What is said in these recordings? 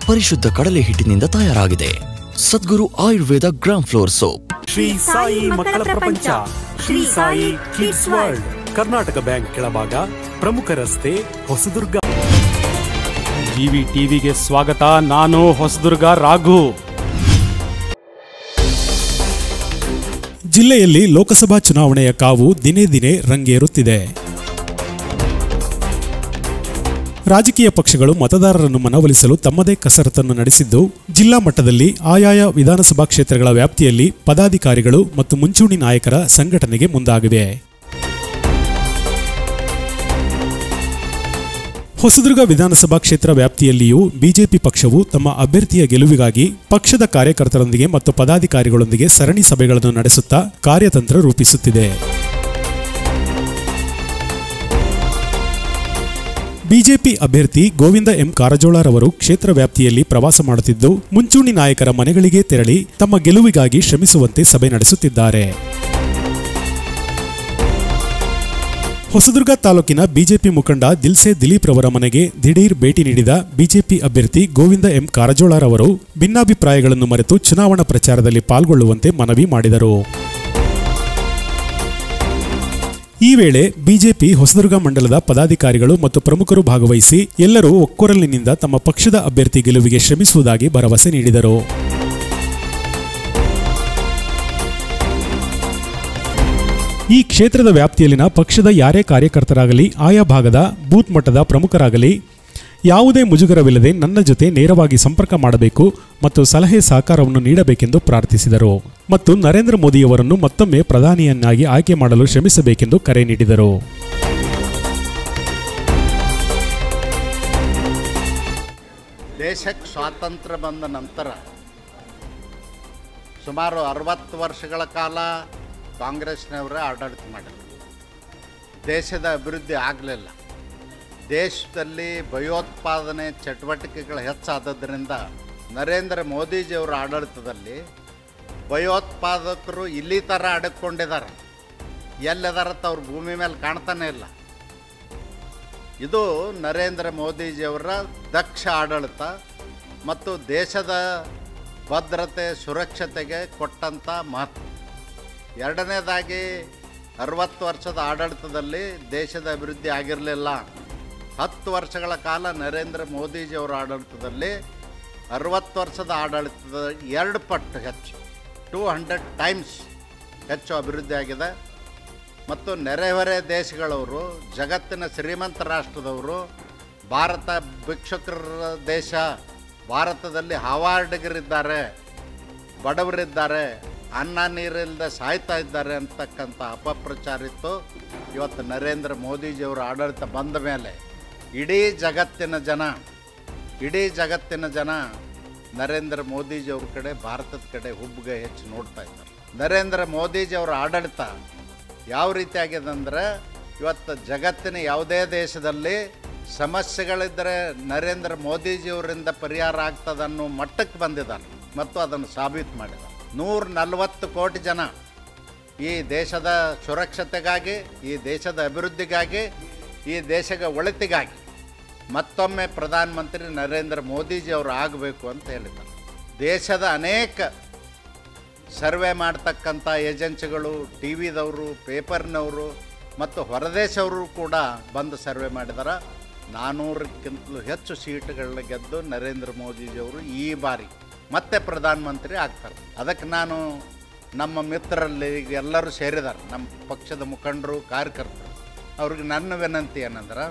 ಪರಿಶುದ್ಧ ಕಡಲೆ ಹಿಟ್ಟಿನಿಂದ ತಯಾರಾಗಿದೆ Sadguru Ayurveda gram flour soap Shri Sai ಮಕ್ಕಳ ಪ್ರಪಂಚ Shri Sai kids world Karnataka bank ಕೆಳಭಾಗ ಪ್ರಮುಖ ರಸ್ತೆ ಹೊಸದುರ್ಗ ಜಿವಿ ಟಿವಿಗೆ ಸ್ವಾಗತ ನಾನು ಹೊಸದುರ್ಗ ರಾಘು ಜಿಲ್ಲೆಯಲ್ಲಿ ಲೋಕಸಭಾ ಚುನಾವಣೆಯ ಕಾವು ದಿನೇ ದಿನೇ ರಂಗೇರುತ್ತಿದೆ ರಾಜಕೀಯ ಪಕ್ಷಗಳು ಮತದಾರರನ್ನು ಮನವೊಲಿಸಲು ತಮ್ಮದೇ ಕಸರತ್ತನ್ನು ನಡೆಸಿದ್ದು ಜಿಲ್ಲಾ ಮಟ್ಟದಲ್ಲಿ ಆಯಾಯ ವಿಧಾನಸಭಾ ಕ್ಷೇತ್ರಗಳ ವ್ಯಾಪ್ತಿಯಲ್ಲಿ ಪದಾಧಿಕಾರಿಗಳು ಮತ್ತು ಮುಂಚೂಣಿ ನಾಯಕರ ಸಂಘಟನೆಗೆ ಮುಂದಾಗಿವೆ ಹೊಸದುರ್ಗ ವಿಧಾನಸಭಾ ಕ್ಷೇತ್ರ ವ್ಯಾಪ್ತಿಯಲ್ಲಿಯೂ ಬಿಜೆಪಿ ಪಕ್ಷವು ತಮ್ಮ ಅಭ್ಯರ್ಥಿಯ ಗೆಲುವಿಗಾಗಿ ಪಕ್ಷದ ಕಾರ್ಯಕರ್ತರೊಂದಿಗೆ ಮತ್ತು ಪದಾಧಿಕಾರಿಗಳೊಂದಿಗೆ ಸರಣಿ ಸಭೆಗಳನ್ನು ನಡೆಸುತ್ತಾ ಕಾರ್ಯತಂತ್ರ ರೂಪಿಸುತ್ತಿದೆ ಬಿಜೆಪಿ ಅಭ್ಯರ್ಥಿ ಗೋವಿಂದ ಎಂ ಕಾರಜೋಳರವರು ಕ್ಷೇತ್ರ ವ್ಯಾಪ್ತಿಯಲ್ಲಿ ಪ್ರವಾಸ ಮಾಡುತ್ತಿದ್ದು ಮುಂಚೂಣಿ ನಾಯಕರ ಮನೆಗಳಿಗೆ ತೆರಳಿ ತಮ್ಮ ಗೆಲುವಿಗಾಗಿ ಶ್ರಮಿಸುವಂತೆ ಸಭೆ ನಡೆಸುತ್ತಿದ್ದಾರೆ ಹೊಸದುರ್ಗ ತಾಲೂಕಿನ ಬಿಜೆಪಿ ಮುಖಂಡ ದಿಲ್ಸೆ ದಿಲೀಪ್ ರವರ ಮನೆಗೆ ದಿಢೀರ್ ಭೇಟಿ ನೀಡಿದ ಬಿಜೆಪಿ ಅಭ್ಯರ್ಥಿ ಗೋವಿಂದ ಎಂ ಕಾರಜೋಳರವರು ಭಿನ್ನಾಭಿಪ್ರಾಯಗಳನ್ನು ಮರೆತು ಚುನಾವಣಾ ಪ್ರಚಾರದಲ್ಲಿ ಪಾಲ್ಗೊಳ್ಳುವಂತೆ ಮನವಿ ಮಾಡಿದರು ಈ ವೇಳೆ ಬಿಜೆಪಿ ಹೊಸದುರ್ಗ ಮಂಡಲದ ಪದಾಧಿಕಾರಿಗಳು ಮತ್ತು ಪ್ರಮುಖರು ಭಾಗವಹಿಸಿ ಎಲ್ಲರೂ ಒಕ್ಕೊರಲಿನಿಂದ ತಮ್ಮ ಪಕ್ಷದ ಅಭ್ಯರ್ಥಿ ಗೆಲುವಿಗೆ ಶ್ರಮಿಸುವುದಾಗಿ ಭರವಸೆ ನೀಡಿದರು ಈ ಕ್ಷೇತ್ರದ ವ್ಯಾಪ್ತಿಯಲ್ಲಿನ ಪಕ್ಷದ ಯಾರೇ ಕಾರ್ಯಕರ್ತರಾಗಲಿ ಆಯಾ ಭಾಗದ ಬೂತ್ ಮಟ್ಟದ ಪ್ರಮುಖರಾಗಲಿ ಯಾವುದೇ ಮುಜುಗರವಿಲ್ಲದೆ ನನ್ನ ಜೊತೆ ನೇರವಾಗಿ ಸಂಪರ್ಕ ಮಾಡಬೇಕು ಮತ್ತು ಸಲಹೆ ಸಹಕಾರವನ್ನು ನೀಡಬೇಕೆಂದು ಪ್ರಾರ್ಥಿಸಿದರು ಮತ್ತು ನರೇಂದ್ರ ಮೋದಿಯವರನ್ನು ಮತ್ತೊಮ್ಮೆ ಪ್ರಧಾನಿಯನ್ನಾಗಿ ಆಯ್ಕೆ ಮಾಡಲು ಶ್ರಮಿಸಬೇಕೆಂದು ಕರೆ ನೀಡಿದರು ದೇಶಕ್ಕೆ ಸ್ವಾತಂತ್ರ್ಯ ಬಂದ ನಂತರ ಸುಮಾರು ಅರವತ್ತು ವರ್ಷಗಳ ಕಾಲ ಕಾಂಗ್ರೆಸ್ನವರೇ ಆಡಳಿತ ಮಾಡಿದರು ದೇಶದ ಅಭಿವೃದ್ಧಿ ಆಗಲಿಲ್ಲ ದೇಶದಲ್ಲಿ ಭಯೋತ್ಪಾದನೆ ಚಟುವಟಿಕೆಗಳು ಹೆಚ್ಚಾದದ್ರಿಂದ ನರೇಂದ್ರ ಮೋದಿಜಿಯವರ ಆಡಳಿತದಲ್ಲಿ ಭಯೋತ್ಪಾದಕರು ಇಲ್ಲಿ ಥರ ಅಡಕೊಂಡಿದ್ದಾರೆ ಎಲ್ಲಿದಾರತ್ತ ಅವ್ರ ಭೂಮಿ ಮೇಲೆ ಕಾಣ್ತಾನೆ ಇಲ್ಲ ಇದು ನರೇಂದ್ರ ಮೋದಿಜಿಯವರ ದಕ್ಷ ಆಡಳಿತ ಮತ್ತು ದೇಶದ ಭದ್ರತೆ ಸುರಕ್ಷತೆಗೆ ಕೊಟ್ಟಂಥ ಮಹತ್ವ ಎರಡನೇದಾಗಿ ಅರವತ್ತು ವರ್ಷದ ಆಡಳಿತದಲ್ಲಿ ದೇಶದ ಅಭಿವೃದ್ಧಿ ಆಗಿರಲಿಲ್ಲ ಹತ್ತು ವರ್ಷಗಳ ಕಾಲ ನರೇಂದ್ರ ಮೋದಿಜಿಯವರ ಆಡಳಿತದಲ್ಲಿ ಅರವತ್ತು ವರ್ಷದ ಆಡಳಿತದ ಎರಡು ಪಟ್ಟು ಹೆಚ್ಚು ಟೂ ಹಂಡ್ರೆಡ್ ಟೈಮ್ಸ್ ಹೆಚ್ಚು ಅಭಿವೃದ್ಧಿ ಆಗಿದೆ ಮತ್ತು ನೆರೆಹೊರೆ ದೇಶಗಳವರು ಜಗತ್ತಿನ ಶ್ರೀಮಂತ ರಾಷ್ಟ್ರದವರು ಭಾರತ ಭಿಕ್ಷುಕರ ದೇಶ ಭಾರತದಲ್ಲಿ ಹಾವಾರ್ಡಿಗರಿದ್ದಾರೆ ಬಡವರಿದ್ದಾರೆ ಅನ್ನ ನೀರಿಲ್ಲದೆ ಸಾಯ್ತಾ ಇದ್ದಾರೆ ಅಂತಕ್ಕಂಥ ಅಪಪ್ರಚಾರ ಇತ್ತು ಇವತ್ತು ನರೇಂದ್ರ ಮೋದಿಜಿಯವರ ಆಡಳಿತ ಬಂದ ಮೇಲೆ ಇಡೀ ಜಗತ್ತಿನ ಜನ ಇಡೀ ಜಗತ್ತಿನ ಜನ ನರೇಂದ್ರ ಮೋದಿಜಿಯವ್ರ ಕಡೆ ಭಾರತದ ಕಡೆ ಹುಬ್ಬಿಗೆ ಹೆಚ್ಚು ನೋಡ್ತಾ ಇದ್ದಾರೆ ನರೇಂದ್ರ ಮೋದಿಜಿಯವರ ಆಡಳಿತ ಯಾವ ರೀತಿ ಆಗಿದೆ ಅಂದರೆ ಇವತ್ತು ಜಗತ್ತಿನ ಯಾವುದೇ ದೇಶದಲ್ಲಿ ಸಮಸ್ಯೆಗಳಿದ್ದರೆ ನರೇಂದ್ರ ಮೋದಿಜಿಯವರಿಂದ ಪರಿಹಾರ ಆಗ್ತದೆ ಅನ್ನೋ ಮಟ್ಟಕ್ಕೆ ಬಂದಿದ್ದಾನೆ ಮತ್ತು ಅದನ್ನು ಸಾಬೀತು ಮಾಡಿದ ನೂರ ನಲವತ್ತು ಕೋಟಿ ಜನ ಈ ದೇಶದ ಸುರಕ್ಷತೆಗಾಗಿ ಈ ದೇಶದ ಅಭಿವೃದ್ಧಿಗಾಗಿ ಈ ದೇಶದ ಒಳಿತಿಗಾಗಿ ಮತ್ತೊಮ್ಮೆ ಪ್ರಧಾನಮಂತ್ರಿ ನರೇಂದ್ರ ಮೋದಿಜಿಯವರು ಆಗಬೇಕು ಅಂತ ಹೇಳಿದ್ದಾರೆ ದೇಶದ ಅನೇಕ ಸರ್ವೆ ಮಾಡ್ತಕ್ಕಂಥ ಏಜೆನ್ಸಿಗಳು ಟಿ ವಿದವರು ಪೇಪರ್ನವರು ಮತ್ತು ಹೊರದೇಶವರು ಕೂಡ ಬಂದು ಸರ್ವೆ ಮಾಡಿದ್ದಾರೆ ನಾನ್ನೂರಕ್ಕಿಂತಲೂ ಹೆಚ್ಚು ಸೀಟುಗಳನ್ನ ಗೆದ್ದು ನರೇಂದ್ರ ಮೋದಿಜಿಯವರು ಈ ಬಾರಿ ಮತ್ತೆ ಪ್ರಧಾನಮಂತ್ರಿ ಆಗ್ತಾರೆ ಅದಕ್ಕೆ ನಾನು ನಮ್ಮ ಮಿತ್ರರಲ್ಲಿ ಈಗ ಎಲ್ಲರೂ ಸೇರಿದ್ದಾರೆ ನಮ್ಮ ಪಕ್ಷದ ಮುಖಂಡರು ಕಾರ್ಯಕರ್ತರು ಅವ್ರಿಗೆ ನನ್ನ ವಿನಂತಿ ಏನಂದ್ರೆ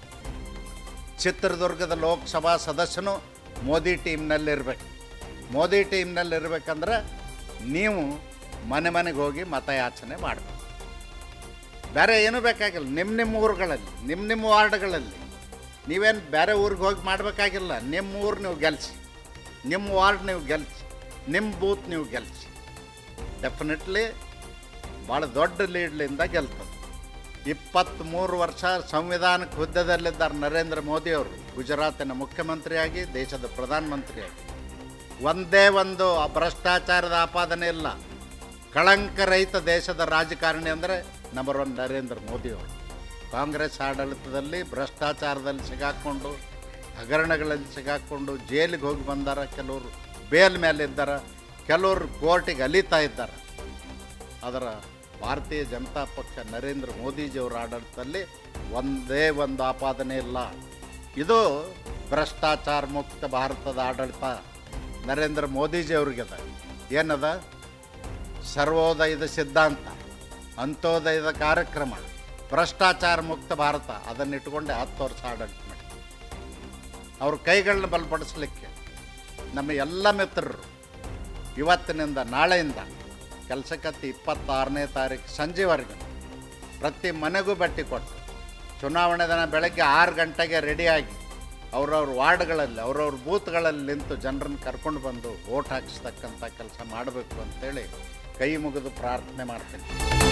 ಚಿತ್ರದುರ್ಗದ ಲೋಕಸಭಾ ಸದಸ್ಯನು ಮೋದಿ ಟೀಮ್ನಲ್ಲಿರ್ಬೇಕು ಮೋದಿ ಟೀಮ್ನಲ್ಲಿ ಇರಬೇಕಂದ್ರೆ ನೀವು ಮನೆ ಮನೆಗೆ ಹೋಗಿ ಮತಯಾಚನೆ ಮಾಡಬೇಕು ಬೇರೆ ಏನೂ ಬೇಕಾಗಿಲ್ಲ ನಿಮ್ಮ ನಿಮ್ಮ ಊರುಗಳಲ್ಲಿ ನಿಮ್ಮ ನಿಮ್ಮ ವಾರ್ಡ್ಗಳಲ್ಲಿ ನೀವೇನು ಬೇರೆ ಊರಿಗೆ ಹೋಗಿ ಮಾಡಬೇಕಾಗಿಲ್ಲ ನಿಮ್ಮ ಊರು ನೀವು ಗೆಲ್ಲಿಸಿ ನಿಮ್ಮ ವಾರ್ಡ್ ನೀವು ಗೆಲ್ಲಿಸಿ ನಿಮ್ಮ ಬೂತ್ ನೀವು ಗೆಲ್ಲಿಸಿ ಡೆಫಿನೆಟ್ಲಿ ಭಾಳ ದೊಡ್ಡ ಲೀಡ್ಲಿಂದ ಗೆಲ್ತದೆ ಇಪ್ಪತ್ತ್ಮೂರು ವರ್ಷ ಸಂವಿಧಾನಕ್ಕೆ ಹುದ್ದೆದಲ್ಲಿದ್ದಾರೆ ನರೇಂದ್ರ ಮೋದಿಯವರು ಗುಜರಾತಿನ ಮುಖ್ಯಮಂತ್ರಿಯಾಗಿ ದೇಶದ ಪ್ರಧಾನಮಂತ್ರಿಯಾಗಿ ಒಂದೇ ಒಂದು ಭ್ರಷ್ಟಾಚಾರದ ಆಪಾದನೆ ಇಲ್ಲ ಕಳಂಕರಹಿತ ದೇಶದ ರಾಜಕಾರಣಿ ಅಂದರೆ ನಂಬರ್ ಒನ್ ನರೇಂದ್ರ ಮೋದಿಯವರು ಕಾಂಗ್ರೆಸ್ ಆಡಳಿತದಲ್ಲಿ ಭ್ರಷ್ಟಾಚಾರದಲ್ಲಿ ಸಿಗಾಕೊಂಡು ಹಗರಣಗಳಲ್ಲಿ ಸಿಗಾಕೊಂಡು ಜೈಲಿಗೆ ಹೋಗಿ ಬಂದಾರ ಕೆಲವರು ಬೇಲ್ ಮೇಲೆ ಇದ್ದಾರ ಕೆಲವರು ಕೋರ್ಟಿಗೆ ಅಲಿತಾ ಇದ್ದಾರೆ ಅದರ ಭಾರತೀಯ ಜನತಾ ಪಕ್ಷ ನರೇಂದ್ರ ಮೋದಿಜಿಯವರ ಆಡಳಿತದಲ್ಲಿ ಒಂದೇ ಒಂದು ಆಪಾದನೆ ಇಲ್ಲ ಇದು ಭ್ರಷ್ಟಾಚಾರ ಮುಕ್ತ ಭಾರತದ ಆಡಳಿತ ನರೇಂದ್ರ ಮೋದಿಜಿಯವ್ರಿಗದ ಏನದ ಸರ್ವೋದಯದ ಸಿದ್ಧಾಂತ ಅಂತ್ಯೋದಯದ ಕಾರ್ಯಕ್ರಮ ಭ್ರಷ್ಟಾಚಾರ ಮುಕ್ತ ಭಾರತ ಅದನ್ನು ಇಟ್ಕೊಂಡೆ ಹತ್ತು ವರ್ಷ ಆಡಳಿತ ಮಾಡಿ ಅವ್ರ ಕೈಗಳನ್ನ ಬಲಪಡಿಸ್ಲಿಕ್ಕೆ ನಮ್ಮ ಎಲ್ಲ ಮಿತ್ರರು ಇವತ್ತಿನಿಂದ ನಾಳೆಯಿಂದ ಕೆಲಸಕ್ಕತ್ತಿ ಇಪ್ಪತ್ತಾರನೇ ತಾರೀಕು ಸಂಜೆವರೆಗೆ ಪ್ರತಿ ಮನೆಗೂ ಭೇಟಿ ಕೊಟ್ಟು ಚುನಾವಣೆ ದಿನ ಬೆಳಗ್ಗೆ ಆರು ಗಂಟೆಗೆ ರೆಡಿಯಾಗಿ ಅವ್ರವ್ರ ವಾರ್ಡ್ಗಳಲ್ಲಿ ಅವ್ರವ್ರ ಬೂತ್ಗಳಲ್ಲಿ ನಿಂತು ಜನರನ್ನು ಕರ್ಕೊಂಡು ಬಂದು ವೋಟ್ ಹಾಕಿಸ್ತಕ್ಕಂಥ ಕೆಲಸ ಮಾಡಬೇಕು ಅಂತೇಳಿ ಕೈ ಮುಗಿದು ಪ್ರಾರ್ಥನೆ ಮಾಡ್ತೀನಿ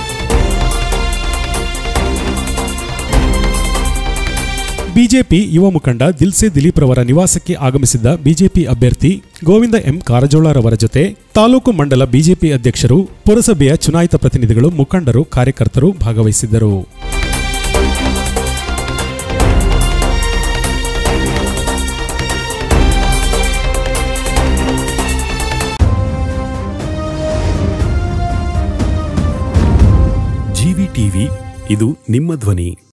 ಬಿಜೆಪಿ ಯುವ ಮುಖಂಡ ದಿಲ್ಸೆ ದಿಲೀಪ್ ರವರ ನಿವಾಸಕ್ಕೆ ಆಗಮಿಸಿದ್ದ ಬಿಜೆಪಿ ಅಭ್ಯರ್ಥಿ ಗೋವಿಂದ ಎಂ ಕಾರಜೋಳರವರ ಜೊತೆ ತಾಲೂಕು ಮಂಡಲ ಬಿಜೆಪಿ ಅಧ್ಯಕ್ಷರು ಪುರಸಭೆಯ ಚುನಾಯಿತ ಪ್ರತಿನಿಧಿಗಳು ಮುಖಂಡರು ಕಾರ್ಯಕರ್ತರು ಭಾಗವಹಿಸಿದ್ದರು ಜಿವಿ ಟಿವಿ ಇದು ನಿಮ್ಮ ಧ್ವನಿ